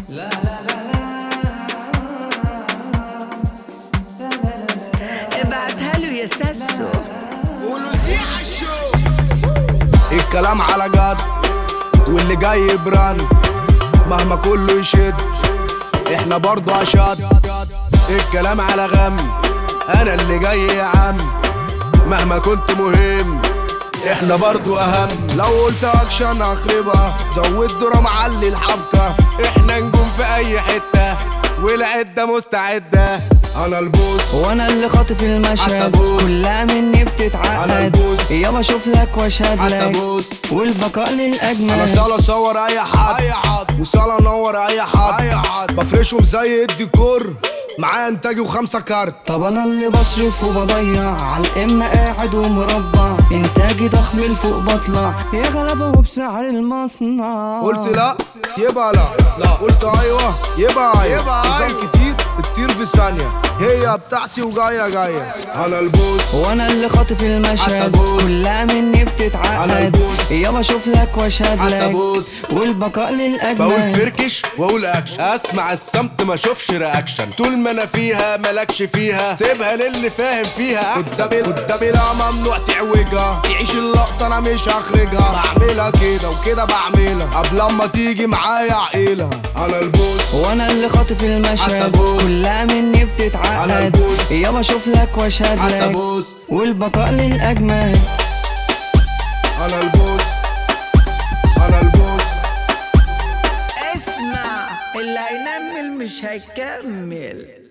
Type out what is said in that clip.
ابعتها له يا ساسو ولوزيع الشو الكلام على جد واللي جاي براند مهما كله يشد احنا برضو اشد الكلام على غم انا اللي جاي يا عم مهما كنت مهم احنا برضو اهم لو قلت اكشن اخربها زود درام علي الحبكة احنا نجوم في اي حتة والعدة مستعدة انا البوس وانا اللي خاطف المشهد عالتابوس. كلها مني أنا بتتعقد البوس. يابا اشوف لك واشهد لك عالتابوس. والبقاء انا للاجمل سالا صور اي حد اي حد وسالا نور اي حد اي حد بفرشهم زي الديكور معايا انتاجي وخمسة كارت طب انا اللي بصرف وبضيع على الام قاعد ومربع انتاجي ضخم لفوق بطلع يا غلبة وبسعر المصنع قلت لا يبقى لا لا قلت ايوه يبقى ايوه نظام كتير بتطير في ثانية هي بتاعتي وجاية جاية انا البوس وانا اللي خاطف المشهد عالتابوس. كلها مني أنا بتتعقد البوس. يابا اشوف لك واشهد لك عالتابوس. والبقاء بقول للاجمل فركش واقول اكشن اسمع الصمت ما اشوفش رياكشن طول ما انا فيها مالكش فيها سيبها للي فاهم فيها قدامي قدامي لا ممنوع تعوجها تعيش اللقطه انا مش هخرجها بعملها كده وكده بعملها قبل ما تيجي معايا عقيلها انا البوس وانا اللي خاطف المشهد عالتابوس. كلها مني أنا بتتعقد البوس. يابا اشوف لك واشهد لك عالتابوس. والبقاء للاجمل انا البوس انا البوس اسمع اللي هينمل مش هيكمل